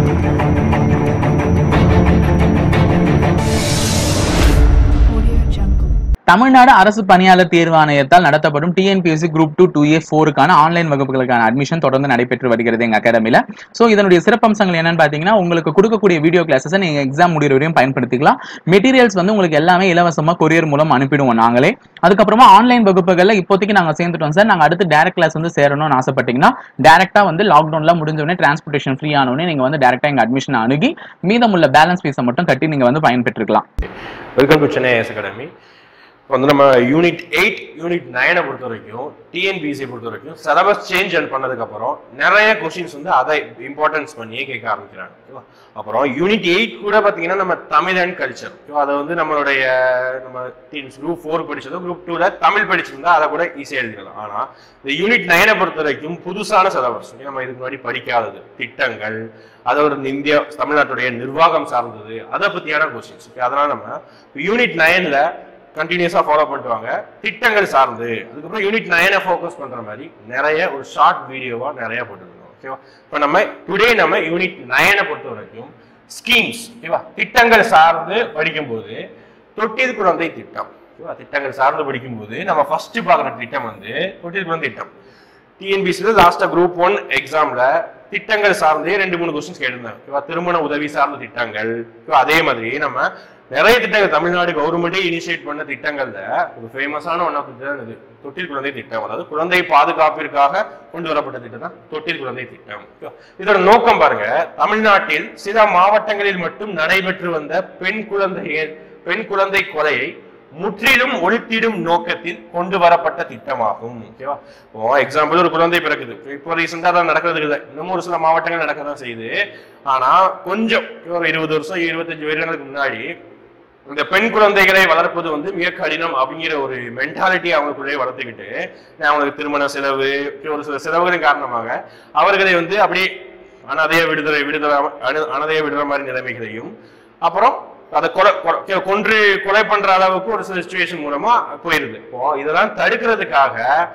Audio Jungle. Tamil Nadu அரசு பணியாளர் தேர்வு ஆணையத்தால் நடத்தப்படும் TNPSC group two two A ஃபோருக்கான ஆன்லைன் வகுப்புகளுக்கான அட்மிஷன் தொடர்ந்து நடைபெற்று வருகிறது எங்க அகாடமில ஸோ இதனுடைய சிறப்பம்சங்கள் என்னன்னு பாத்தீங்கன்னா உங்களுக்கு கொடுக்கக்கூடிய வீடியோ கிளாஸஸ் நீங்க எக்ஸாம் முடிகிற வரையும் பயன்படுத்திக்கலாம் மெட்டீரியல்ஸ் வந்து உங்களுக்கு எல்லாமே இலவசமா கொரியர் மூலம் அனுப்பிடுவோம் நாங்களே அதுக்கப்புறமா ஆன்லைன் வகுப்புகள்ல இப்போதைக்கு நாங்க சேர்ந்துட்டோம் சார் நாங்க அடுத்து டேரக்ட் கிளாஸ் வந்து சேரணும்னு ஆசைப்பட்டீங்கன்னா டேரக்டா வந்து லாக்டவுன்ல முடிஞ்ச உடனே டிரான்ஸ்போர்டேஷன் ஃப்ரீ ஆனோடனே நீங்க வந்து டேரக்டா எங்க அட்மிஷன் அணுகி மீதமுள்ள பேலன்ஸ் ஃபீஸை மட்டும் கட்டி நீங்க வந்து பயன்பெற்றுக்கலாம் welcome to Chennai IAS academy இப்போ வந்து நம்ம யூனிட் எயிட் யூனிட் நைனை பொறுத்த வரைக்கும் டிஎன்பிஎஸ்சி பொறுத்த வரைக்கும் சிலபஸ் சேஞ்ச் பண்ணதுக்கு அப்புறம் நிறைய கொஸ்டின்ஸ் வந்து அதை இம்பார்ட்டன்ஸ் பண்ணியே கேட்க ஆரம்பிக்கிறாங்க ஓகேவா அப்புறம் யூனிட் எயிட் கூட பார்த்தீங்கன்னா நம்ம தமிழ் அண்ட் கல்ச்சர் ஓகேவா அதை வந்து நம்மளுடைய நம்ம டீம்ஸ் குரூப் ஃபோர் படிச்சதோ குரூப் டூல தமிழ் படிச்சிருந்தா அதை கூட ஈஸியாக எழுதிக்கலாம் ஆனால் இந்த யூனிட் நைனை பொறுத்த வரைக்கும் புதுசான சிலபஸ் நம்ம இதுக்கு முன்னாடி படிக்காதது திட்டங்கள் அதோட இந்தியா தமிழ்நாட்டுடைய நிர்வாகம் சார்ந்தது அதை பத்தியான கொஸ்டின்ஸ் ஓகே அதனால நம்ம யூனிட் நைன்ல கண்டினியூஸா ஃபாலோ பண்ணிட்டு வாங்க திட்டங்கள் சார்ந்து அதுக்கப்புறம் யூனிட் நைனை ஃபோக்கஸ் பண்ற மாதிரி நிறைய ஒரு ஷார்ட் வீடியோவா நிறைய போட்டுருக்கோம் ஓகேவா இப்போ நம்ம டுடே நம்ம யூனிட் நைனை பொறுத்த வரைக்கும் ஸ்கீம்ஸ் ஓகேவா திட்டங்கள் சார்ந்து படிக்கும்போது தொட்டில் குழந்தை திட்டம் ஓகேவா திட்டங்கள் சார்ந்து படிக்கும்போது நம்ம ஃபர்ஸ்ட் பார்க்குற திட்டம் வந்து தொட்டில் குழந்தை திட்டம் டிஎன்பிசியில் லாஸ்ட்டாக குரூப் ஒன் எக்ஸாம்ல திட்டங்கள் சார்ந்தே ரெண்டு மூணு கொஸ்டின்ஸ் கேட்டிருந்தாங்க ஓகேவா திருமண உதவி சார்ந்த திட்டங்கள் ஓகேவா அதே மாதிரி நம்ம நிறைய திட்டங்கள் தமிழ்நாடு கவர்மெண்டே இனிஷியேட் பண்ண திட்டங்கள்ல ஒரு ஃபேமஸான ஒன் ஆஃப் திட்டம் இது தொட்டில் குழந்தை திட்டம் அதாவது குழந்தை பாதுகாப்பிற்காக கொண்டு வரப்பட்ட திட்டம் தான் தொட்டில் குழந்தை திட்டம் ஓகேவா? இதோட நோக்கம் பாருங்க தமிழ்நாட்டில் சில மாவட்டங்களில் மட்டும் நடைபெற்று வந்த பெண் குழந்தை பெண் குழந்தை கொலையை முற்றிலும் ஒழித்திடும் நோக்கத்தில் கொண்டு வரப்பட்ட திட்டமாகும் ஓகேவா இப்போ எக்ஸாம்பிள் ஒரு குழந்தை பிறக்குது இப்போ ரீசெண்டா தான் நடக்கிறது இல்லை இன்னமும் ஒரு சில மாவட்டங்கள் நடக்க தான் செய்யுது ஆனா கொஞ்சம் ஒரு இருபது வருஷம் இருபத்தஞ்சு வருடங்களுக்கு முன்னாடி இந்த பெண் குழந்தைகளை வளர்ப்பது வந்து மிக கடினம் அப்படிங்கிற ஒரு மென்டாலிட்டி அவங்களுக்குள்ளே வளர்த்துக்கிட்டு அவங்களுக்கு திருமண செலவு ஒரு சில செலவுகளின் காரணமாக அவர்களை வந்து அப்படியே அனாதைய விடுதலை விடுதலை அனு- அனாதைய விடுற மாதிரி நிலைமைகளையும் அப்புறம் அதை கொலை கொலை- கொன்று கொலை பண்ற அளவுக்கு ஒரு சில சுச்சுவேஷன் மூலமா போயிருது இப்போ இதெல்லாம் தடுக்கிறதுக்காக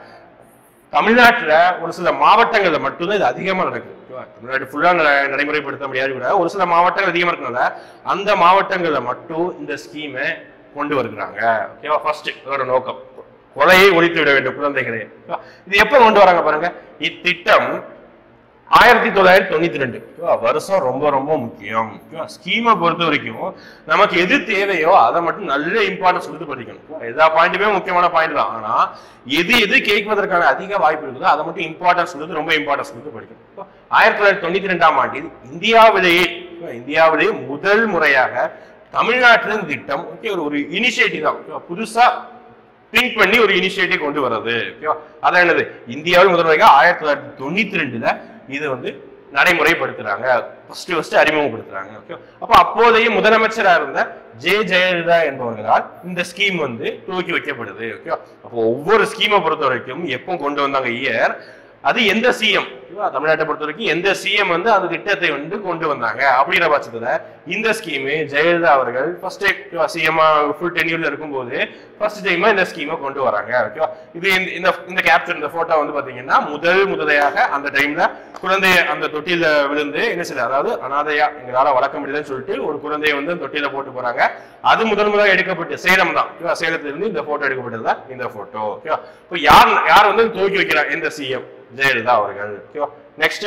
தமிழ்நாட்டுல ஒரு சில மாவட்டங்கள்ல மட்டும்தான் இது அதிகமா நடக்குது ஓகேவா? தமிழ்நாடு ஃபுல்லா நடைமுறைப்படுத்த முடியாது கூட ஒரு சில மாவட்டங்கள் அதிகமா இருக்கனால அந்த மாவட்டங்கள்ல மட்டும் இந்த ஸ்கீமை கொண்டு வருகிறாங்க ஓகேவா ஃபர்ஸ்ட் இதோட நோக்கம் கொலையை ஒழித்து விட வேண்டும் குழந்தைகளே ஓகேவா? இது எப்ப கொண்டு வராங்க பாருங்க இத்திட்டம் ஆயிரத்தி தொள்ளாயிரத்தி தொண்ணூத்தி ரெண்டு வருஷம் ரொம்ப ரொம்ப முக்கியம் ஸ்கீமை பொறுத்த வரைக்கும் நமக்கு எது தேவையோ அதை மட்டும் நல்ல இம்பார்ட்டன்ஸ் கொடுத்து படிக்கணும் okay வா? எல்லா பாயிண்ட்டுமே முக்கியமான பாயிண்ட் தான் ஆனா எது எது கேட்பதற்கான அதிக வாய்ப்பு இருக்குதோ அதை மட்டும் இம்பார்ட்டன்ஸ் கொடுத்து ரொம்ப இம்பார்ட்டன்ஸ் கொடுத்து படிக்கணும் okay வா? ஆயிரத்தி தொள்ளாயிரத்தி தொண்ணூத்தி ரெண்டாம் ஆண்டில் இந்தியாவிலேயே okay வா? இந்தியாவிலேயே முதல் முறையாக தமிழ்நாட்டில் இந்த திட்டம் ஓகே ஒரு ஒரு இனிஷியேட்டிவ் தான் okay வா? புதுசா திங்க் பண்ணி ஒரு இனிஷியேட்டிவ் கொண்டு வர்றது ஓகேவா அதான் என்னது இந்தியாவில் முதல் முறையாக ஆயிரத்தி தொள்ளாயிரத்தி தொண்ணூத்தி ரெண்டுல இது வந்து நடைமுறைப்படுத்துறாங்க ஃபர்ஸ்ட் ஃபர்ஸ்ட் அறிமுகப்படுத்துறாங்க ஓகே அப்போ அப்போதைய முதலமைச்சரா இருந்த ஜே ஜெயலலிதா என்பவர்களால் இந்த ஸ்கீம் வந்து துவக்கி வைக்கப்படுது ஓகே அப்போ ஒவ்வொரு ஸ்கீமை பொறுத்த வரைக்கும் எப்போ கொண்டு வந்தாங்க இயர் அது எந்த சிஎம் தமிழ்நாட்டை பொறுத்த வரைக்கும் எந்த சிஎம் வந்து அந்த திட்டத்தை வந்து கொண்டு வந்தாங்க அப்படிங்கிற பட்சத்துல இந்த ஸ்கீமு ஜெயலலிதா அவர்கள் ஃபர்ஸ்ட் சிஎம் ஃபுல் டென்யூர்ல இருக்கும்போது ஃபர்ஸ்ட் டைமா இந்த ஸ்கீமை கொண்டு வராங்க ஓகேவா இது இந்த- இந்த இந்த கேப்சர் இந்த போட்டோ வந்து பாத்தீங்கன்னா முதல் முதலையாக அந்த டைம்ல குழந்தைய அந்த தொட்டில விழுந்து என்ன செய்யல அதாவது அனாதையா எங்களால வளர்க்க முடியலன்னு சொல்லிட்டு ஒரு குழந்தைய வந்து அந்த தொட்டில போட்டு போறாங்க அது முதல் முதலாக எடுக்கப்பட்டு சேலம் தான் ஓகேவா சேலத்துல இருந்து இந்த போட்டோ எடுக்கப்பட்டது தான் இந்த போட்டோ ஓகேவா இப்போ யார் யார் வந்து துவக்கி வைக்கிறார் எந்த சிஎம் ஜெயலலிதா அவர்கள் ஓகேவா நெக்ஸ்ட்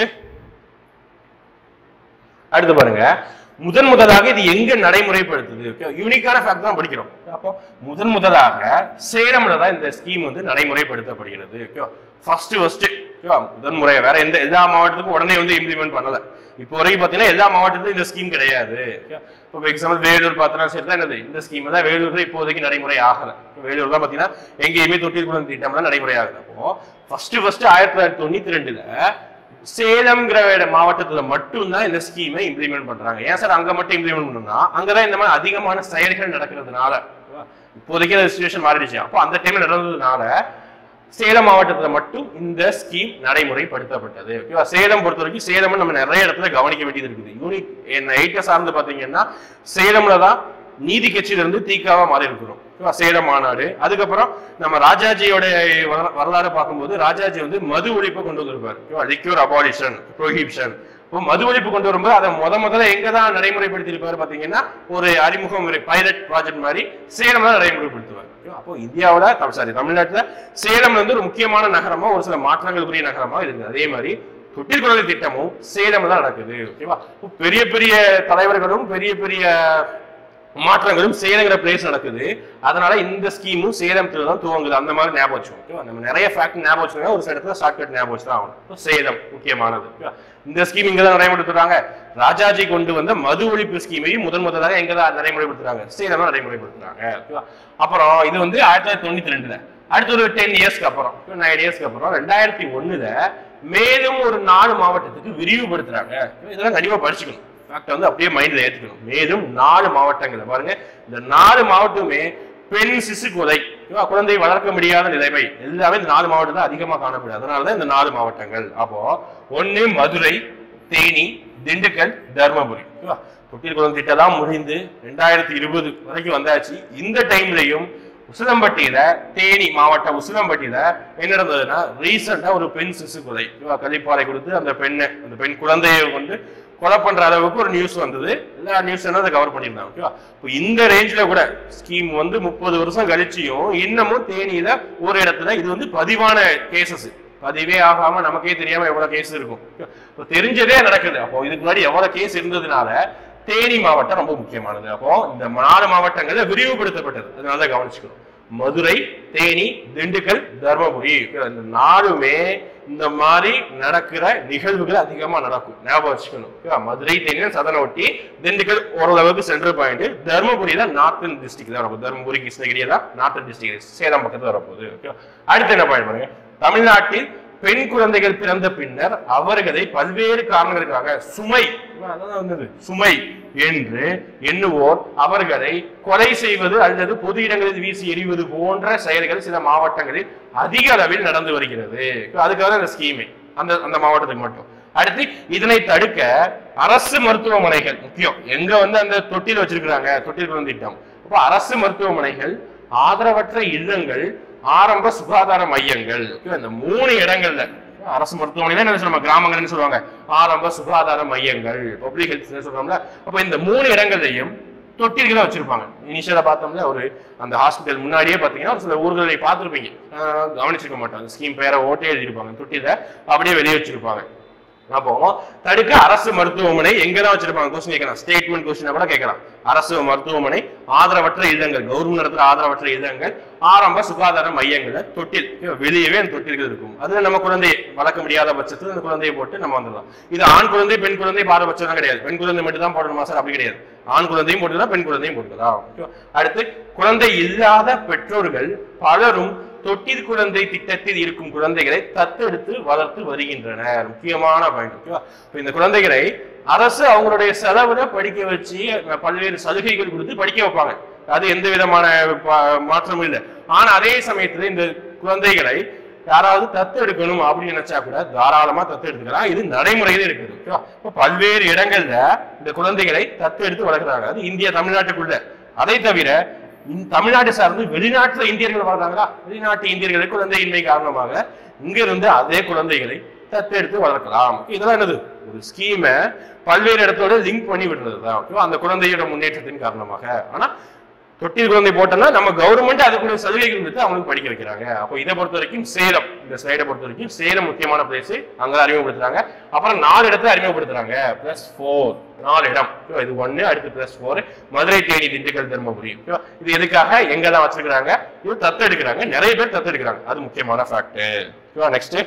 அடுத்து பாருங்க முதன் முதலாக இது எங்க நடைமுறைப்படுத்துது ஓகே யூனிக்கான ஃபேக்ட் தான் படிக்கிறோம் அப்போ முதன் முதலாக சேலம்ல தான் இந்த ஸ்கீம் வந்து நடைமுறைப்படுத்தப்படுகிறது ஓகே ஃபர்ஸ்ட் ஃபர்ஸ்ட் ஓகேவா முதன் முறை வேற எந்த எல்லா மாவட்டத்துக்கும் உடனே வந்து இம்ப்ளிமெண்ட் பண்ணல இப்போ வரைக்கும் பார்த்தீங்கன்னா எல்லா மாவட்டத்திலும் இந்த ஸ்கீம் கிடையாது okay? இப்போ எக்ஸாம்பிள் வேலூர் பார்த்தோம்னா சரி தான் என்னது இந்த ஸ்கீம் தான் வேலூர்ல இப்போதைக்கு நடைமுறை ஆகல வேலூர் தான் பார்த்தீங்கன்னா எங்கேயுமே தொட்டில் குழந்தை திட்டம் தான் நடைமுறை ஆகுது அப்போ ஃபர்ஸ்ட் ஃபர்ஸ்ட் ஆயிரத்தி தொள்ளாயிரத்தி தொண்ணூத்தி ரெண்டுல சேலம்ங்கிற இட- மாவட்டத்துல மட்டும்தான் இந்த ஸ்கீமை இம்ப்ளிமெண்ட் பண்றாங்க ஏன் சார் அங்க மட்டும் இம்ப்ளிமெண்ட் பண்ணணும்னா அங்கதான் இந்த மாதிரி அதிகமான செயல்கள் நடக்கிறதுனால ஓகேவா? இப்போதைக்கு அந்த சுச்சுவேஷன் மாறிடுச்சு அப்போ அந்த டைம்ல நடந்ததுனால சேலம் மாவட்டத்துல மட்டும் இந்த ஸ்கீம் நடைமுறைப்படுத்தப்பட்டது ஓகேவா சேலம் பொறுத்த வரைக்கும் சேலம் நம்ம நிறைய இடத்துல கவனிக்க வேண்டியது இருக்குது யூனிட் எயிட்ட சார்ந்து பாத்தீங்கன்னா சேலம்ல தான் நீதி கட்சியில இருந்து தீக்காவா மாறி இருக்கிறோம் ஓகேவா? சேலம் மாநாடு அதுக்கப்புறம் நம்ம ராஜாஜியோட வரலா- வரலாறு பார்க்கும்போது ராஜாஜி வந்து மது ஒழிப்பை கொண்டு வந்திருப்பார் ஓகேவா லிக்யூர் அபாலிஷன் ப்ரொஹிபிஷன் இப்போ மது ஒழிப்பு கொண்டு வரும்போது அதை முத முதல்ல எங்க தான் நடைமுறைப்படுத்தியிருப்பாரு பாத்தீங்கன்னா ஒரு அறிமுகம் ஒரு பைலட் ப்ராஜெக்ட் மாதிரி சேலம் தான் நடைமுறைப்படுத்துவார் ஓகேவா? அப்போ இந்தியாவுல சாரி தமிழ்நாட்டுல சேலம் வந்து ஒரு முக்கியமான நகரமா ஒரு சில மாற்றங்களுக்குரிய நகரமா இருக்குது அதே மாதிரி தொட்டில் குழந்தை திட்டமும் சேலம் தான் நடக்குது ஓகேவா இப்போ பெரிய பெரிய தலைவர்களும் பெரிய பெரிய மாற்றங்களும் சேலங்கிற பிளேஸ் நடக்குது அதனால இந்த ஸ்கீமும் சேலத்துல தான் துவங்குது அந்த மாதிரி ஞாபகம் வச்சுக்கோங்க ஓகேவா? நம்ம நிறைய ஃபேக்ட் ஞாபகம் வச்சுக்கோங்க ஒரு சில இடத்துல ஷார்ட்கட் ஞாபகம் வச்சு தான் ஆகணும் இப்போ சேலம் முக்கியமானது ஓகேவா? இந்த ஸ்கீம் இங்க தான் நடைமுறைப்படுத்துறாங்க ராஜாஜி கொண்டு வந்த மது ஒழிப்பு ஸ்கீமையும் முதன் முதலாக எங்க தான் நடைமுறைப்படுத்துறாங்க சேலம் தான் நடைமுறைப்படுத்துறாங்க ஓகேவா? அப்புறம் இது வந்து ஆயிரத்தி தொள்ளாயிரத்தி தொண்ணூத்தி ரெண்டுல அடுத்து ஒரு டென் இயர்ஸ்க்கு அப்புறம் நைன் இயர்ஸ்க்கு அப்புறம் ரெண்டாயிரத்தி ஒண்ணுல மேலும் ஒரு நாலு மாவட்டத்துக்கு விரிவுபடுத்துறாங்க இதெல்லாம் கண்டிப்பா படிச்சுக்கணும் ஃபேக்ட் வந்து அப்படியே மைண்ட்ல ஏத்துக்கணும் மேலும் நாலு மாவட்டங்கள் பாருங்க இந்த நாலு மாவட்டமே பெண் சிசு கொலை ஓகேவா? குழந்தை வளர்க்க முடியாத நிலைமை எல்லாமே இந்த நாலு மாவட்டம் தான் அதிகமா காணப்படுது அதனாலதான் இந்த நாலு மாவட்டங்கள் அப்போ ஒண்ணு மதுரை தேனி திண்டுக்கல் தர்மபுரி ஓகேவா? தொட்டில் குளம் திட்டம் முடிந்து ரெண்டாயிரத்தி இருபது வரைக்கும் வந்தாச்சு இந்த டைம்லயும் உசிலம்பட்டியில தேனி மாவட்டம் உசிலம்பட்டியில என்ன நடந்ததுன்னா ரீசெண்டா ஒரு பெண் சிசு கொலை ஓகேவா? கள்ளிப்பாலை கொடுத்து அந்த பெண்ணை அந்த பெண் குழந்தையை வந்து கொலை பண்ற அளவுக்கு ஒரு நியூஸ் வந்தது எல்லா நியூஸ் அதை கவர் பண்ணியிருந்தாங்க ஓகேவா இப்போ இந்த ரேஞ்சில கூட ஸ்கீம் வந்து முப்பது வருஷம் கழிச்சியும் இன்னமும் தேனியில ஒரு இடத்துல இது வந்து பதிவான கேசஸ் பதிவே ஆகாம நமக்கே தெரியாம எவ்வளவு கேஸ் இருக்கும் இப்போ தெரிஞ்சதே நடக்குது அப்போ இதுக்கு முன்னாடி எவ்வளவு கேஸ் இருந்ததுனால தேனி மாவட்டம் ரொம்ப முக்கியமானது அப்போ இந்த நாலு மாவட்டங்கள்ல விரிவுபடுத்தப்பட்டது அதனால தான் கவனிச்சுக்கணும் மதுரை தேனி திண்டுக்கல் தர்மபுரி இந்த நாலுமே இந்த மாதிரி நடக்கிற நிகழ்வுகள் அதிகமா நடக்கும் ஞாபகம் வச்சுக்கணும் ஓகேவா? மதுரை தேனி சதனை ஒட்டி திண்டுக்கல் ஓரளவுக்கு சென்ட்ரல் பாயிண்ட் தர்மபுரி தான் நார்த்தன் டிஸ்ட்ரிக்ட் தான் வரப்போகுது தர்மபுரி கிருஷ்ணகிரி தான் நார்த்தன் டிஸ்ட்ரிக்ட் சேலம் பக்கத்துல வரப்போகுது ஓகேவா அடுத்து என்ன பாயிண்ட் பாருங்க தமிழ்நாட்டில் பெண் குழந்தைகள் பிறந்த பின்னர் அவர்களை பல்வேறு காரணங்களுக்காக சுமை அதான் வந்தது சுமை என்று எண்ணுவோர் அவர்களை கொலை செய்வது அல்லது பொது இடங்களில் வீசி எறிவது போன்ற செயல்கள் சில மாவட்டங்களில் அதிக அளவில் நடந்து வருகிறது அதுக்காக தான் இந்த ஸ்கீமே அந்த அந்த மாவட்டத்துக்கு மட்டும் அடுத்து இதனை தடுக்க அரசு மருத்துவமனைகள் முக்கியம் எங்க வந்து அந்த தொட்டில் வச்சிருக்கிறாங்க தொட்டில் குழந்தை திட்டம் அப்போ அரசு மருத்துவமனைகள் ஆதரவற்ற இல்லங்கள் ஆரம்ப சுகாதார மையங்கள் இந்த மூணு இடங்கள்ல அரசு மருத்துவமனை என்ன சொல்லுவாங்க கிராமங்கள்னு சொல்லுவாங்க ஆரம்ப சுகாதார மையங்கள் பப்ளிக் ஹெல்த் சொல்றோம்ல அப்ப இந்த மூணு இடங்கள்லையும் தொட்டில்களை வச்சிருப்பாங்க இனிஷியலா பார்த்தோம்ல ஒரு அந்த ஹாஸ்பிட்டல் முன்னாடியே பாத்தீங்கன்னா ஒரு சில ஊர்களை பார்த்துருப்பீங்க கவனிச்சிருக்க மாட்டாங்க ஸ்கீம் பேரை ஓட்டே எழுதியிருப்பாங்க தொட்டில அப்படியே வெளியே வச்சிருப்பாங்க அப்போ தடுக்க அரசு மருத்துவமனை எங்க தான் வச்சிருப்பாங்க கொஸ்டின் கேட்கலாம் ஸ்டேட்மெண்ட் கொஸ்டின் கூட கேட்கலாம் அரசு மருத்துவமனை ஆதரவற்ற இல்லங்கள் கவர்மெண்ட் நடத்துற ஆதரவற்ற இல்லங்கள் ஆரம்ப சுகாதார மையங்கள்ல தொட்டில் வெளியவே அந்த தொட்டில்கள் இருக்கும் அதுல நம்ம குழந்தையை வளர்க்க முடியாத பட்சத்தில் அந்த குழந்தையை போட்டு நம்ம வந்துடலாம் இது ஆண் குழந்தை பெண் குழந்தை பாரபட்சம் தான் கிடையாது பெண் குழந்தை மட்டும் தான் போடணுமா சார் அப்படி கிடையாது ஆண் குழந்தையும் போட்டுக்கலாம் பெண் குழந்தையும் போட்டுக்கலாம் ஓகேவா? அடுத்து குழந்தை இல்லாத பெற்றோர்கள் பலரும் தொட்டில் குழந்தை திட்டத்தில் இருக்கும் குழந்தைகளை தத்தெடுத்து வளர்த்து வருகின்றனர் முக்கியமான பாயிண்ட் ஓகேவா இப்ப இந்த குழந்தைகளை அரசு அவங்களுடைய செலவுல படிக்க வச்சு பல்வேறு சலுகைகள் கொடுத்து படிக்க வைப்பாங்க அது எந்த விதமான ப- மாற்றமும் இல்லை ஆனா அதே சமயத்துல இந்த குழந்தைகளை யாராவது தத்து எடுக்கணும் அப்படின்னு நினைச்சா கூட தாராளமா தத்து எடுத்துக்கலாம் இது நடைமுறையில இருக்குது ஓகேவா இப்ப பல்வேறு இடங்கள்ல இந்த குழந்தைகளை தத்து எடுத்து வளர்க்குறாங்க அது இந்தியா தமிழ்நாட்டுக்குள்ள அதை தவிர இந்த தமிழ்நாட்டை சார்ந்து வெளிநாட்டுல இந்தியர்கள் வாழ்றாங்களா வெளிநாட்டு இந்தியர்களுக்கு குழந்தையின்மை காரணமாக இங்க இருந்து அதே குழந்தைகளை தத்தெடுத்து வளர்க்கலாம் இதெல்லாம் என்னது ஒரு ஸ்கீமை பல்வேறு இடத்தோட லிங்க் பண்ணி விடுறது தான் ஓகேவா அந்த குழந்தையோட முன்னேற்றத்தின் காரணமாக ஆனா தொட்டில் குழந்தை போட்டோம்னா நம்ம கவர்மெண்ட் அதுக்குள்ள சலுகைகள் கொடுத்து அவங்களுக்கு படிக்க வைக்கிறாங்க அப்போ இதை பொறுத்த வரைக்கும் சேலம் இந்த ஸ்லைடை பொறுத்த வரைக்கும் சேலம் முக்கியமான பிளேஸ் அங்க அறிமுகப்படுத்துறாங்க அப்புறம் நாலு இடத்துல அறிமுகப்படுத்துறாங்க பிளஸ் ஃபோர் நாலு இடம் ஓகேவா? இது ஒண்ணு அடுத்து பிளஸ் ஃபோர் மதுரை தேனி திண்டுக்கல் தருமபுரி ஓகேவா? இது எதுக்காக எங்க தான் வச்சிருக்காங்க இது தத்து எடுக்கிறாங்க நிறைய பேர் தத்து எடுக்கிறாங்க அது முக்கியமான ஃபேக்ட் ஓகேவா நெக்ஸ்ட்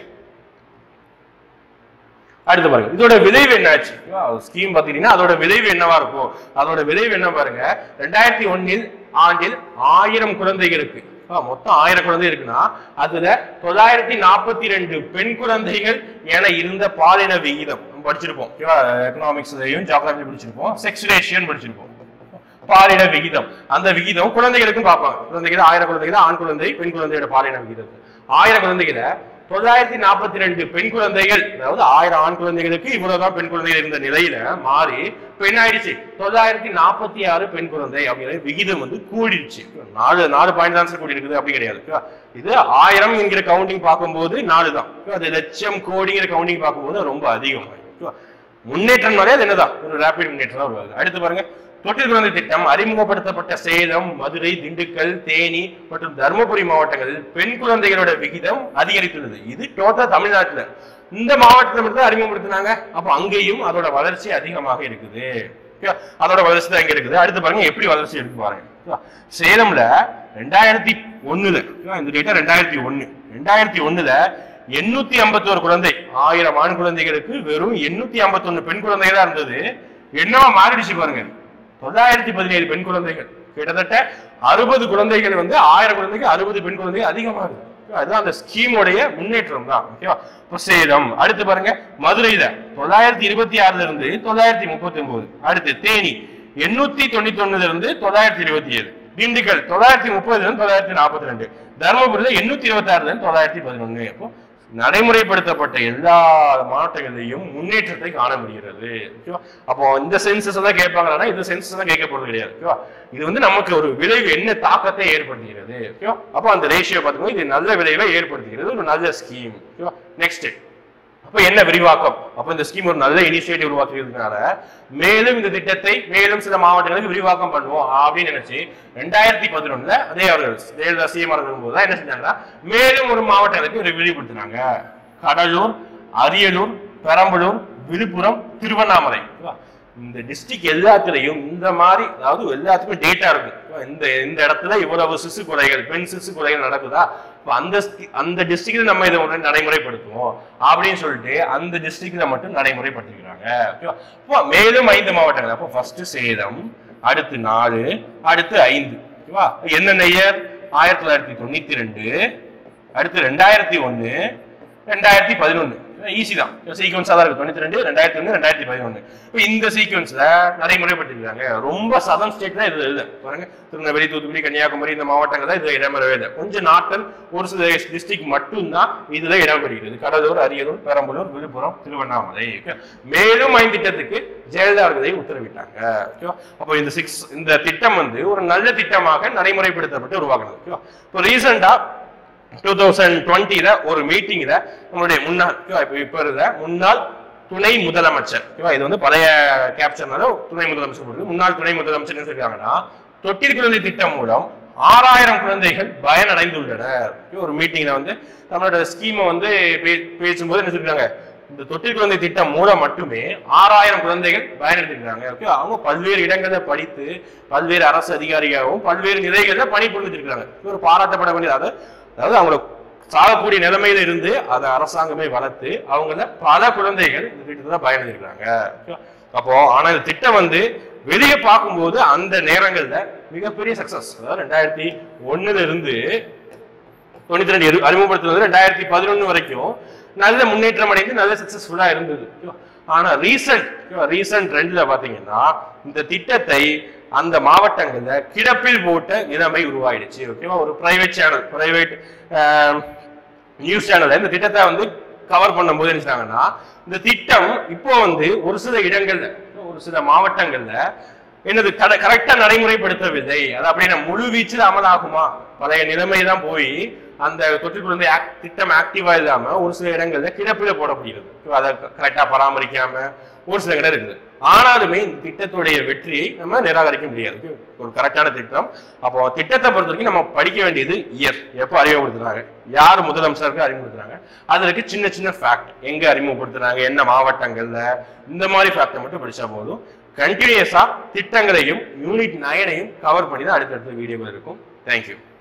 அடுத்து பாருங்க இதோட விளைவு என்னாச்சு ஸ்கீம் பாத்தீங்கன்னா அதோட விளைவு என்னவா இருக்கும் அதோட விளைவு என்ன பாருங்க ரெண்டாயிரத்தி ஒன்னில் ஆண்டில் ஆயிரம் குழந்தைகளுக்கு ஆ, மொத்தம் ஆயிரம் குழந்தை இருக்குன்னா அதுல தொள்ளாயிரத்தி நாற்பத்தி ரெண்டு பெண் குழந்தைகள் என இருந்த பாலின விகிதம் நம்ம படிச்சிருப்போம் எக்கனாமிக்ஸ்லயும் ஜாகிரபி படிச்சிருப்போம் செக்ஸ் ரேஷியன் படிச்சிருப்போம் பாலின விகிதம் அந்த விகிதம் குழந்தைகளுக்கும் பார்ப்பாங்க குழந்தைகள் ஆயிரம் குழந்தைகள் ஆண் குழந்தை பெண் குழந்தையோட பாலின விகிதம் ஆயிரம் குழந்தைகளை தொள்ளாயிரத்தி நாற்பத்தி ரெண்டு பெண் குழந்தைகள் அதாவது ஆயிரம் ஆண் குழந்தைகளுக்கு இவ்வளவுதான் பெண் குழந்தைகள் இருந்த நிலையில மாறி பெண் ஆயிடுச்சு தொள்ளாயிரத்தி நாற்பத்தி ஆறு பெண் குழந்தை அப்படிங்கிற விகிதம் வந்து கூடிடுச்சு நாலு நாலு பாயிண்ட் தான் கூடி இருக்குது அப்படி கிடையாது ஓகேவா? இது ஆயிரம் என்கிற கவுண்டிங் பார்க்கும்போது நாலு தான் ஓகேவா? அது லட்சம் கோடிங்கிற கவுண்டிங் பார்க்கும்போது ரொம்ப அதிகம் ஓகேவா? முன்னேற்றம் அது என்னதான் ஒரு ரேபிட் முன்னேற்றம் தான் உருவாகுது அடுத்து பாருங்க தொட்டில் குழந்தை திட்டம் அறிமுகப்படுத்தப்பட்ட சேலம் மதுரை திண்டுக்கல் தேனி மற்றும் தருமபுரி மாவட்டங்களில் பெண் குழந்தைகளோட விகிதம் அதிகரித்துள்ளது இது டோட்டல் தமிழ்நாட்டுல இந்த மாவட்டத்தில் மட்டும் தான் அறிமுகப்படுத்தினாங்க அப்ப அங்கேயும் அதோட வளர்ச்சி அதிகமாக இருக்குது Okay வா? அதோட வளர்ச்சி தான் இங்க இருக்குது அடுத்து பாருங்க எப்படி வளர்ச்சி இருக்கு பாருங்க Okay வா? சேலம்ல ரெண்டாயிரத்தி ஒண்ணுல okay வா? இந்த டேட்டா ரெண்டாயிரத்தி ஒண்ணு ரெண்டாயிரத்தி ஒண்ணுல எண்ணூத்தி ஐம்பத்தோரு குழந்தை ஆயிரம் ஆண் குழந்தைகளுக்கு வெறும் எண்ணூத்தி ஐம்பத்தொன்னு பெண் குழந்தைகளா இருந்தது என்னவா மாறிடுச்சு பாருங்க தொள்ளாயிரத்தி பதினேழு பெண் குழந்தைகள் கிட்டத்தட்ட அறுபது குழந்தைகள் வந்து ஆயிரம் குழந்தைகள் அறுபது பெண் குழந்தைகள் அதிகமாகுது அதுதான் அந்த ஸ்கீமோடைய முன்னேற்றம் தான் ஓகேவா இப்போ சேலம் அடுத்து பாருங்க மதுரையில தொள்ளாயிரத்தி இருபத்தி ஆறுல இருந்து தொள்ளாயிரத்தி முப்பத்தி ஒன்பது அடுத்து தேனி எண்ணூத்தி தொண்ணூத்தி ஒண்ணுல இருந்து தொள்ளாயிரத்தி இருபத்தி ஏழு திண்டுக்கல் தொள்ளாயிரத்தி முப்பதுல இருந்து தொள்ளாயிரத்தி நாற்பத்தி ரெண்டு தருமபுரியில எண்ணூத்தி இருபத்தி ஆறுல இருந்து தொள்ளாயிரத்தி பதினொன்னு அப்போ நடைமுறைப்படுத்தப்பட்ட எல்லா மாவட்டங்களிலையும் முன்னேற்றத்தை காண முடிகிறது ஓகேவா அப்போ இந்த சென்சஸ் எல்லாம் கேட்பாங்கன்னா இந்த சென்சஸ் எல்லாம் கேட்க போறது கிடையாது ஓகேவா இது வந்து நமக்கு ஒரு விளைவு என்ன தாக்கத்தை ஏற்படுத்துகிறது ஓகேவா அப்போ அந்த ரேஷியோ பார்த்துக்கோ இது நல்ல விளைவை ஏற்படுத்துகிறது ஒரு நல்ல ஸ்கீம் ஓகேவா நெக்ஸ்ட் அப்ப என்ன விரிவாக்கம் அப்ப இந்த ஸ்கீம் ஒரு நல்ல இனிஷியேட்டிவ் உருவாக்குறதுனால மேலும் இந்த திட்டத்தை மேலும் சில மாவட்டங்களுக்கு விரிவாக்கம் பண்ணுவோம் அப்படின்னு நினைச்சு ரெண்டாயிரத்தி பதினொன்னுல அதே அவர்கள் ஜெயலலிதா சிஎம் இருக்கும்போது தான் என்ன செஞ்சாங்கன்னா மேலும் ஒரு மாவட்டங்களுக்கு ஒரு விரிவுபடுத்தினாங்க கடலூர் அரியலூர் பெரம்பலூர் விழுப்புரம் திருவண்ணாமலை ஓகேவா? இந்த டிஸ்ட்ரிக்ட் எல்லாத்துலயும் இந்த மாதிரி அதாவது எல்லாத்துக்குமே டேட்டா இருக்கும் ஓகேவா? இந்த இந்த இடத்துல இவ்வளவு சிசு கொலைகள் பெண் சிசு கொலைகள் நடக்குதா இப்ப அந்த sti- அந்த டிஸ்ட்ரிக்ட்ல நம்ம இதை உடனே நடைமுறைப்படுத்துவோம் அப்படின்னு சொல்லிட்டு அந்த டிஸ்ட்ரிக்ட்ல மட்டும் நடைமுறைப்படுத்திக்கிறாங்க ஓகேவா இப்போ மேலும் ஐந்து மாவட்டங்கள் அப்போ ஃபர்ஸ்ட் சேலம் அடுத்து நாலு அடுத்து ஐந்து ஓகேவா என்னென்ன இயர் ஆயிரத்தி தொள்ளாயிரத்தி தொண்ணூத்தி ரெண்டு அடுத்து ரெண்டாயிரத்தி ஒண்ணு ரெண்டாயிரத்தி பதினொன்னு ஈஸி தான் சீக்வன்ஸா தான் இருக்கு தொண்ணூத்தி ரெண்டு ரெண்டாயிரத்தி ஒண்ணு ரெண்டாயிரத்தி பதினொன்னு இப்போ இந்த சீக்வன்ஸ்ல நடைமுறைப்படுத்திருக்காங்க ரொம்ப சதன் ஸ்டேட் தான் இது எழுத பாருங்க திருநெல்வேலி தூத்துக்குடி கன்னியாகுமரி இந்த மாவட்டங்கள் தான் இதுல இடம்பெறவே இல்லை கொஞ்சம் நாட்கள் ஒரு சில டிஸ்ட்ரிக்ட் மட்டும்தான் இதுல இடம்பெறுகிறது கடலூர் அரியலூர் பெரம்பலூர் விழுப்புரம் திருவண்ணாமலை okay. மேலும் ஐந்து திட்டத்துக்கு ஜெயலலிதா அவர்களை உத்தரவிட்டாங்க ஓகேவா அப்போ இந்த சிக்ஸ் இந்த திட்டம் வந்து ஒரு நல்ல திட்டமாக நடைமுறைப்படுத்தப்பட்டு உருவாக்குனது ஓகேவா இப்போ ரீசெண்டா டூ தௌசண்ட் டுவெண்ட்டில ஒரு மீட்டிங்ல நம்மளுடைய முன்னாள் ஓகேவா, இப்ப இப்ப இருந்த முன்னாள் துணை முதலமைச்சர் ஓகேவா இது வந்து பழைய கேப்சர்னால துணை முதலமைச்சர் போடுது முன்னாள் துணை முதலமைச்சர் என்ன சொல்லிருக்காங்கன்னா தொட்டில் குழந்தை திட்டம் மூலம் ஆறாயிரம் குழந்தைகள் பயனடைந்துள்ளனர் ஓகே, ஒரு மீட்டிங்ல வந்து நம்மளோட ஸ்கீமை வந்து பே- பேசும்போது என்ன சொல்லிருக்காங்க இந்த தொட்டில் குழந்தை திட்டம் மூலம் மட்டுமே ஆறாயிரம் குழந்தைகள் பயனடைந்திருக்காங்க ஓகே அவங்க பல்வேறு இடங்கள்ல படித்து பல்வேறு அரசு அதிகாரியாகவும் பல்வேறு நிலைகள்ல பணிபுரிஞ்சிருக்காங்க இது ஒரு பாராட்டப்பட வேண்டியது அதாவது அதாவது அவங்கள சாகக்கூடிய நிலைமையில இருந்து அதை அரசாங்கமே வளர்த்து அவங்கள பல குழந்தைகள் இந்த திட்டத்துல பயனடைஞ்சிருக்காங்க ஓகேவா? அப்போ ஆனா இந்த திட்டம் வந்து வெளியே பார்க்கும்போது அந்த நேரங்கள்ல மிகப்பெரிய சக்சஸ் அதாவது ரெண்டாயிரத்தி ஒண்ணுல இருந்து தொண்ணூத்தி ரெண்டு அறிமுகப்படுத்துனது ரெண்டாயிரத்தி பதினொன்னு வரைக்கும் நல்ல முன்னேற்றம் அடைந்து நல்ல சக்சஸ்ஃபுல்லா இருந்தது ஓகேவா? ஆனா ரீசன்ட் ரீசன்ட் ட்ரெண்ட்ல பாத்தீங்கன்னா இந்த திட்டத்தை அந்த மாவட்டங்கள்ல கிடப்பில் போட்ட நிலைமை உருவாயிடுச்சு ஓகேவா ஒரு பிரைவேட் சேனல் பிரைவேட் நியூஸ் சேனல்ல இந்த திட்டத்தை வந்து கவர் பண்ணும்போது என்ன செஞ்சாங்கன்னா இந்த திட்டம் இப்போ வந்து ஒரு சில இடங்கள்ல ஒரு சில மாவட்டங்கள்ல என்னது கரெக்டா நடைமுறைப்படுத்தவில்லை அது அப்படியே முழு வீச்சில் அமலாகுமா பழைய நிலைமை தான் போய் அந்த தொற்று குழந்தை act- திட்டம் ஆக்டிவா இல்லாம ஒரு சில இடங்கள்ல கிடப்பில போடப்படுகிறது அதை கரெக்டா பராமரிக்காம ஒரு சில இடம் இருக்குது ஆனாலுமே இந்த திட்டத்துடைய வெற்றியை நம்ம நிராகரிக்க முடியாது ஒரு கரெக்டான திட்டம் அப்போ திட்டத்தை பொறுத்த வரைக்கும் நம்ம படிக்க வேண்டியது இயர் எப்போ அறிமுகப்படுத்துறாங்க யார் முதலமைச்சருக்கு அறிமுகப்படுத்துறாங்க அதுக்கு சின்ன சின்ன ஃபேக்ட் எங்க அறிமுகப்படுத்துறாங்க என்ன மாவட்டங்கள்ல இந்த மாதிரி ஃபேக்டை மட்டும் படிச்சா போதும் கண்டினியூஸா திட்டங்களையும் யூனிட் நயனையும் கவர் பண்ணி தான் அடுத்தடுத்த வீடியோவில் இருக்கும் தேங்க்யூ